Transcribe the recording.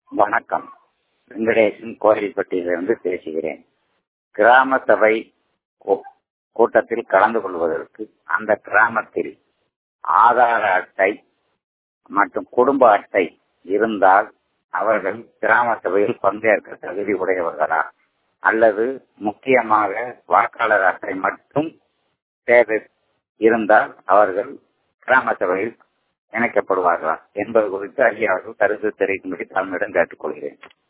வணக்கம் வெங்கடேசன் கோயில்பட்டியிலிருந்து பேசுகிறேன் கிராம சபை கூ- கூட்டத்தில் கலந்து கொள்வதற்கு அந்த கிராமத்தில் ஆதார அட்டை மற்றும் குடும்ப அட்டை இருந்தால் அவர்கள் கிராம சபையில் பங்கேற்க தகுதி உடையவர்களா அல்லது முக்கியமாக வாக்காளர் அட்டை மட்டும் தேவை இருந்தால் அவர்கள் கிராம சபையில் இணைக்கப்படுவார்களா என்பது குறித்து ஐயா அவர்கள் கருத்து தெரிவிக்கும்படி தாழ்மையிடம் கேட்டுக்கொள்கிறேன்